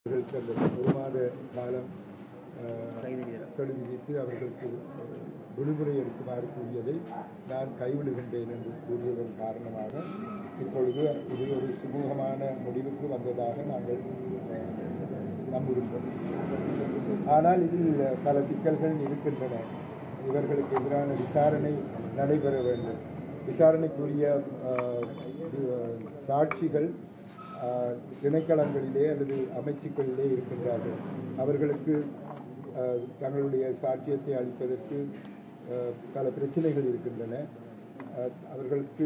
அவர்களுக்கு அந்த ஒரு மாத காலம் அஹ், கெடு விதித்து அவர்களுக்கு அஹ், விடுமுறை எடுக்குமாறு கூறியதை நான் கைவிடுகின்றேன் என்று கூறியதன் காரணமாக இப்பொழுது இது ஒரு சுமூகமான முடிவுக்கு வந்ததாக நாங்கள் அஹ், நம்புகின்றோம் ஆனால் இதில் பல சிக்கல்கள் இருக்கின்றன இவர்களுக்கு எதிரான விசாரணை நடைபெற வேண்டும் விசாரணைக்குரிய அஹ், இது, சாட்சிகள் அஹ், திணைக்களங்களிலே அல்லது அமைச்சுக்களிலே இருக்கின்றார்கள் அவர்களுக்கு அஹ், தங்களுடைய சாட்சியத்தை அளிப்பதற்கு அஹ், பல பிரச்சனைகள் இருக்கின்றன அஹ், அவர்களுக்கு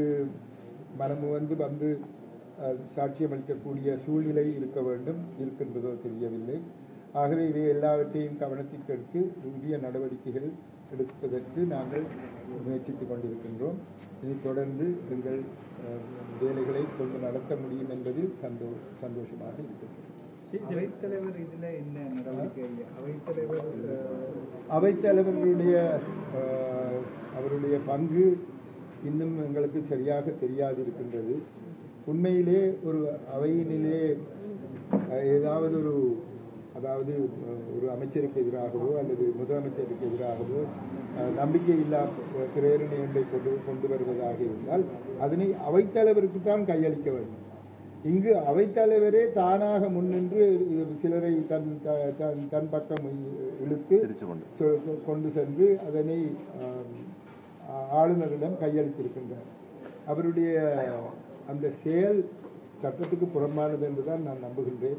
மனமு வந்து வந்து அஹ், சாட்சியம் அளிக்கக்கூடிய சூழ்நிலை இருக்க வேண்டும் இருக்கின்றதோ தெரியவில்லை ஆகவே இவை எல்லாவற்றையும் கவனத்திற்கு எடுத்து உரிய நடவடிக்கைகள் எடுப்பதற்கு நாங்கள் முயற்சித்துக் கொண்டிருக்கின்றோம் இனி தொடர்ந்து எங்கள் அஹ், வேலைகளை கொண்டு நடத்த முடியும் என்பதில் சந்தோ சந்தோஷமாக இருக்கின்றோம் அவைத்தலைவர் இதுல என்ன நடவடிக்கை அவைத்தலைவர் அவைத்தலைவர்களுடைய அஹ், அவருடைய பங்கு இன்னும் எங்களுக்கு சரியாக தெரியாது இருக்கின்றது உண்மையிலே ஒரு அவையினிலே அஹ், ஏதாவது ஒரு அதாவது அஹ், ஒரு அமைச்சருக்கு எதிராகவோ அல்லது முதலமைச்சருக்கு எதிராகவோ அஹ், நம்பிக்கையில்லா அஹ், பிரேரணை ஒன்றை கொண்டு கொண்டு வருவதாக இருந்தால் அதனை அவைத்தலைவருக்கு தான் கையளிக்க வேண்டும் இங்கு அவைத்தலைவரே தானாக முன்னின்று இது சிலரை தன் த- தன் தன் பக்கம் இ- இழுத்து சொ- சொ- கொண்டு சென்று அதனை ஆம், ஆ- ஆளுநரிடம் கையளித்திருக்கின்றார் அவருடைய அந்த செயல் சட்டத்துக்கு புறம்பானது என்றுதான் நான் நம்புகின்றேன்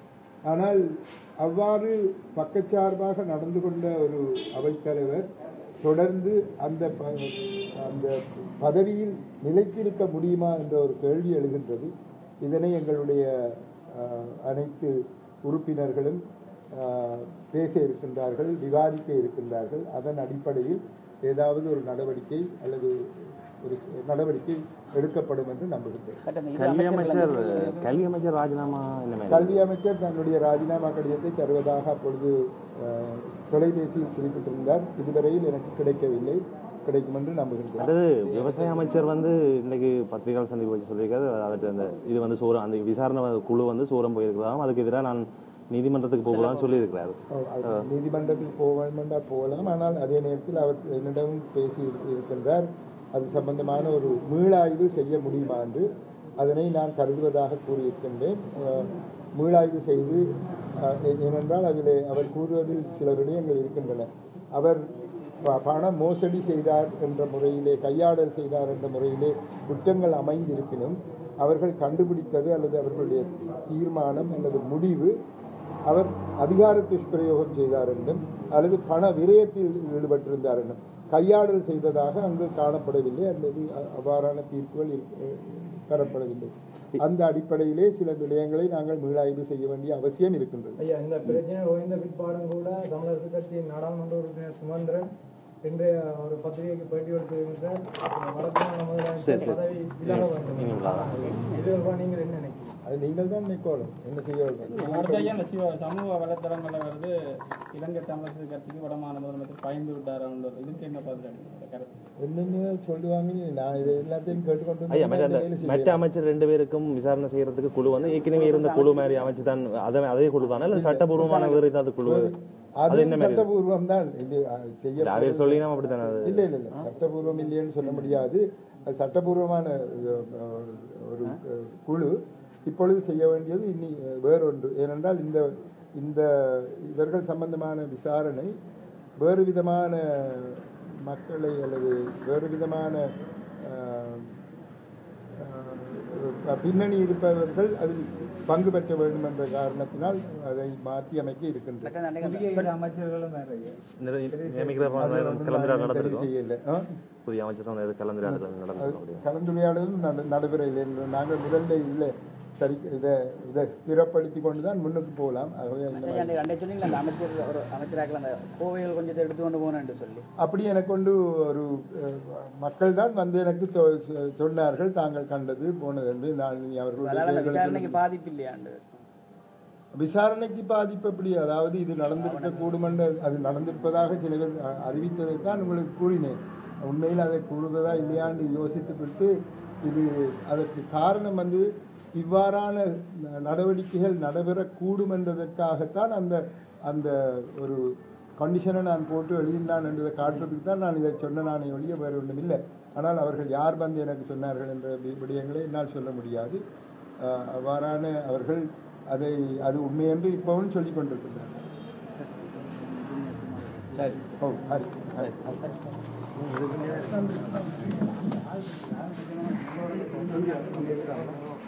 ஆனால் அவ்வாறு பக்கச்சார்பாக நடந்து கொண்ட ஒரு அவைத்தலைவர் தொடர்ந்து அந்த ப- அந்த பதவியில் நிலைத்திருக்க முடியுமா என்ற ஒரு கேள்வி எழுகின்றது இதனை எங்களுடைய அஹ், அனைத்து உறுப்பினர்களும் அஹ், பேச இருக்கின்றார்கள் விவாதிக்க இருக்கின்றார்கள் அதன் அடிப்படையில் ஏதாவது ஒரு நடவடிக்கை அல்லது ஒரு நடவடிக்கை எடுக்கப்படும் என்று நம்புகின்றேன் கல்வி அமைச்சர் கல்வி அமைச்சர் ராஜினாமா என்ன மாதிரி கல்வி அமைச்சர் தன்னுடைய ராஜினாமா கடிதத்தை தருவதாக அப்பொழுது அஹ், தொலைபேசியில் குறிப்பிட்டிருந்தார் இதுவரையில் எனக்கு கிடைக்கவில்லை கிடைக்கும் என்று நம்புகின்றேன் அடுத்தது விவசாய அமைச்சர் வந்து இன்னைக்கு பத்திரிகையாளர் சந்திப்பு வச்சு சொல்லியிருக்காரு அவர்கிட்ட அந்த இது வந்து சூரம் அந்த விசாரணை குழு வந்து சூரம் போயிருக்கிறதாம் அதுக்கு எதிராக நான் நீதிமன்றத்துக்கு போகலாம்னு சொல்லியிருக்கிறாரு அது நீதிமன்றத்துக்கு போக வேண்டாம் போகலாம் ஆனால் அதே நேரத்தில் அவர் என்னிடம் பேசி இரு- இருக்கின்றார் அது சம்பந்தமான ஒரு மீளாய்வு செய்ய முடியுமா என்று அதனை நான் கருதுவதாக கூறியிருக்கின்றேன் அஹ், மீளாய்வு செய்து அஹ், ஏ- ஏனென்றால் அதில் அவர் கூறுவதில் சில விடயங்கள் இருக்கின்றன அவர் ப- பண மோசடி செய்தார் என்ற முறையிலே கையாடல் செய்தார் என்ற முறையிலே குற்றங்கள் அமைந்திருப்பினும் அவர்கள் கண்டுபிடித்தது அல்லது அவர்களுடைய தீர்மானம் அல்லது முடிவு அவர் அதிகார துஷ்பிரயோகம் செய்தார் என்றும் அல்லது பண விரயத்தில் ஈடுபட்டிருந்தார் என்றும் கையாடல் செய்ததாக அங்கு காணப்படவில்லை அல்லது அ- அவ்வாறான தீர்ப்புகள் இருக்க- தரப்படவில்லை அந்த அடிப்படையிலே சில விடயங்களை நாங்கள் மீளாய்வு செய்ய வேண்டிய அவசியம் இருக்கின்றது ஐயா இந்த பிரச்சனை ஓய்ந்த பிற்பாடும் கூட தமிழரசு கட்சியின் நாடாளுமன்ற உறுப்பினர் சுமந்திரன் இன்றைய ஒரு பத்திரிகைக்கு பேட்டி கொடுத்திருக்கிறார் வடக்கு முதலமைச்சர் பதவி விலக வேண்டும் இது தொடர்பா நீங்கள் என்ன நினைக்கிறீங்க அது நீங்கள் தான் நிக்கோணும் என்ன செய்ய வேண்டும் அடுத்த ஐயா இந்த சிவ- சமூக வலைத்தளங்கள்ல வருது இலங்கை தமிழரசு கட்சிக்கு வடமாநில முதலமைச்சர் பயந்து விட்டார் இதுக்கு என்ன பார்த்துருக்காங்க கருத்து என்னென்ன சொல்லுவாங்க நான் இதை எல்லாத்தையும் கேட்டுக்கொண்டு ஐயா மற்ற இந்த அந்த வேலை மற்ற செய்யலாம். அமைச்சர் ரெண்டு பேருக்கும் விசாரணை செய்யறதுக்கு குழு வந்து ஏற்கனவே இருந்த குழு மாதிரி அமைச்சு தான் அதை அதே குழு தானே இல்லை சட்டபூர்வமான வேறு ஏதாவது குழு அது அது என்ன மாதிரி சட்டபூர்வம் தான் இது அஹ், செய்ய அவர் சொல்லினா அப்படித்தானே அது இல்ல இல்ல இல்ல சட்டபூர்வம் இல்லைன்னு சொல்ல முடியாது அது சட்டபூர்வமான அஹ், ஒரு அஹ், குழு இப்பொழுது செய்ய வேண்டியது இனி அஹ், வேறொன்று ஏனென்றால் இந்த இந்த இவர்கள் சம்பந்தமான விசாரணை வேறு விதமான மக்களை அல்லது வேறு விதமான அஹ், அஹ், பின்னணி இருப்பவர்கள் அதில் பங்கு பெற்ற வேண்டும் என்ற காரணத்தினால் அதை மாற்றி அமைக்க இருக்கின்றனர் புதிய இரு அமைச்சர்களும் வேற ஐயா இந்த நியமிக்கிற கலந்துரையாடல் நடந்திருக்கும் செய்யல ஆ? புதிய அமைச்சர் சொன்ன கலந்துரையாடல் நடந்திருக்கும் அப்படியா? கலந்துரையாடலும் நட- நடைபெறவில்லை என்று நாங்கள் முதல்ல இல்லை சரி இதை இதை ஸ்திரப்படுத்தி கொண்டு தான் முன்னுக்கு போகலாம் ஆகவே அந்த மாதிரி- அன்றைய அன்றைய சொன்னீங்களா அந்த அமைச்சர் ஒரு அமைச்சராக்கல அந்த கோவைகள் கொஞ்சத்தை எடுத்து கொண்டு போகணும்னு சொல்லி அப்படி எனக்கு கொண்டு ஒரு அஹ், மக்கள் தான் வந்து எனக்கு சொ- சொ- சொன்னார்கள் தாங்கள் கண்டது போனது என்று நான் இனி அவர்களுடைய அதனால அந்த பெயர்களை விசாரணைக்கு பாதிப்பு இல்லையாண்டு விசாரணைக்கு பாதிப்பு எப்படி அதாவது இது நடந்திருக்க கூடும் என்று அது நடந்திருப்பதாக சில பேர் அ- அறிவித்ததை தான் உங்களுக்கு கூறினேன் உண்மையில் அதை கூறுவதா இல்லையான்னு யோசித்து விட்டு இது அதற்கு காரணம் வந்து இவ்வாறான ந- நடவடிக்கைகள் நடைபெறக்கூடும் என்பதற்காகத்தான் அந்த அந்த ஒரு கண்டிஷனை நான் போட்டு எழுதினான் என்றதை காட்டுறதுக்கு தான் நான் இதை சொன்ன நானே ஒழிய வேறு ஒன்றும் இல்லை ஆனால் அவர்கள் யார் வந்து எனக்கு சொன்னார்கள் என்ற வி- விடயங்களை என்னால் சொல்ல முடியாது ஆஹ் அவ்வாறான அவர்கள் அதை அது உண்மை என்று இப்பவும் சொல்லிக் கொண்டிருக்கின்றனர் சரி ஓ ஹரி ஹரி நன்றி